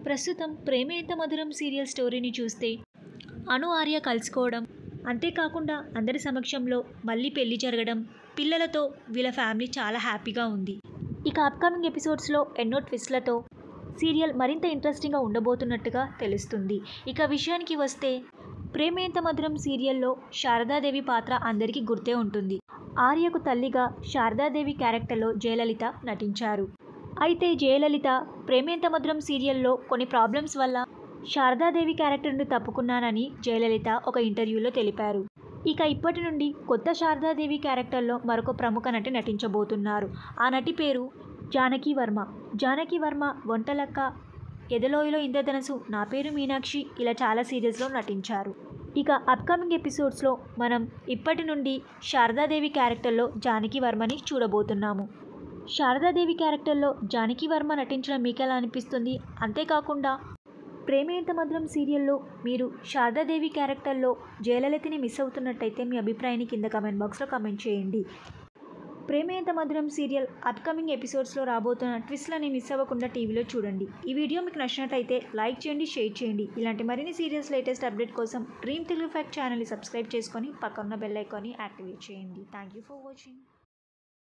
ప్రస్తుతం ప్రేమే ఎంత మధురం సీరియల్ స్టోరీని చూస్తే అను ఆర్య కలుసుకోవడం అంతేకాకుండా అందరి సమక్షంలో మళ్ళీ పెళ్లి జరగడం పిల్లలతో వీళ్ళ ఫ్యామిలీ చాలా హ్యాపీగా ఉంది ఇక అప్కమింగ్ ఎపిసోడ్స్లో ఎన్నో ట్విస్ట్లతో సీరియల్ మరింత ఇంట్రెస్టింగ్గా ఉండబోతున్నట్టుగా తెలుస్తుంది ఇక విషయానికి వస్తే ప్రేమేంత మధురం సీరియల్లో శారదాదేవి పాత్ర అందరికీ గుర్తే ఉంటుంది ఆర్యకు తల్లిగా శారదాదేవి క్యారెక్టర్లో జయలలిత నటించారు అయితే జయలలిత ప్రేమేంత మధురం సీరియల్లో కొన్ని ప్రాబ్లమ్స్ వల్ల శారదాదేవి క్యారెక్టర్ నుండి తప్పుకున్నానని జయలలిత ఒక ఇంటర్వ్యూలో తెలిపారు ఇక ఇప్పటి నుండి కొత్త శారదాదేవి క్యారెక్టర్లో మరొక ప్రముఖ నటి నటించబోతున్నారు ఆ నటి పేరు జానకి వర్మ జానకి వర్మ వంటలక్క ఎదలోయలో ఇంద్రధనసు నా పేరు మీనాక్షి ఇలా చాలా సీరియల్స్లో నటించారు ఇక అప్కమింగ్ ఎపిసోడ్స్లో మనం ఇప్పటి నుండి శారదాదేవి క్యారెక్టర్లో జానకి వర్మని చూడబోతున్నాము శారదాదేవి క్యారెక్టర్లో జానకి వర్మ నటించడం మీకు ఎలా అనిపిస్తుంది అంతేకాకుండా ప్రేమేంత మధురం సీరియల్లో మీరు శారదాదేవి క్యారెక్టర్లో జయలలితని మిస్ అవుతున్నట్టయితే మీ అభిప్రాయాన్ని కింద కమెంట్ బాక్స్లో కమెంట్ చేయండి ప్రేమేంత మధురం సీరియల్ అప్కమింగ్ ఎపిసోడ్స్లో రాబోతున్న ట్విస్ట్లని మిస్ అవ్వకుండా టీవీలో చూడండి ఈ వీడియో మీకు నచ్చినట్టయితే లైక్ చేయండి షేర్ చేయండి ఇలాంటి మరిన్ని సీరియల్స్ లేటెస్ట్ అప్డేట్ కోసం డ్రీమ్ తెలుగు ఫ్యాక్ట్ ఛానల్ని సబ్స్క్రైబ్ చేసుకొని పక్కన్న బెల్ ఐకాన్ని యాక్టివేట్ చేయండి థ్యాంక్ యూ ఫర్ వాచింగ్